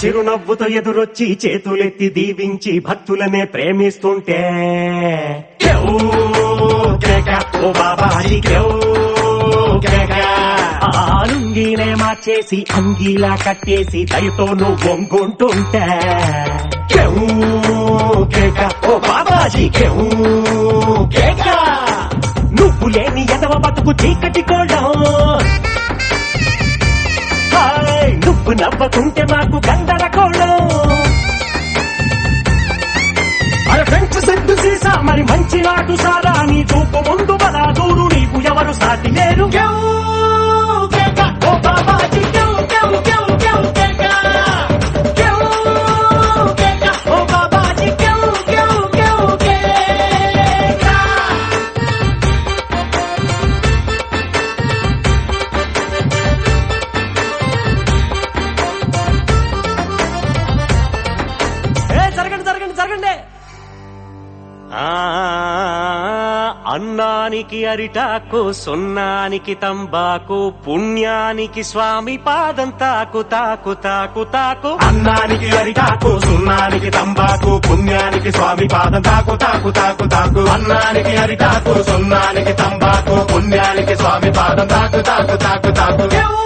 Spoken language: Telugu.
చిరునవ్వుతో ఎదురొచ్చి చేతులెత్తి దీవించి భక్తులనే ప్రేమిస్తుంటే కేవ్ కేక, ఓ బాబాజీ కేవ్ కేక. ఆ లుంగీనే మార్చేసి అంగీలా కట్టేసి దయతో నువ్వు వంగుంటుంటే కేవ్ కేక, ఓ బాబాజీ కేవ్ కేక. నువ్వు లేని ఎదవ బతుకు చీకటి కోడం హాయ్ నువ్వు నవ్వకుంటే మాకు గందరగోళం అరే ఫ్రెంచ్ సెంటు సీసా మరి మంచి నాటు సారా నీ చూపు ముందు బలా దూరు నీకు ఎవరు సాటి లేరు కేవ్ కేక, ఓ బాబాజీ కేవ్ కేవ్ కేవ్ కేవ్ కేక. కేవ్ కేక, ఓ బాబాజీ కేవ్ కేవ్ కేవ్ కేక. ఏ జరగండి జరగండి జరగండి ఆ, అన్నానికి అరిటాకు సున్నానికి తంబాకు పుణ్యానికి స్వామి పాదం తాకు తాకు తాకు తాకు అన్నానికి అరిటాకు సున్నానికి తంబాకు పుణ్యానికి స్వామి పాదం తాకు తాకు తాకు తాకు అన్నానికి అరిటాకు సున్నానికి తంబాకు పుణ్యానికి స్వామి పాదం తాకు తాకు తాకు తాకు కేవ్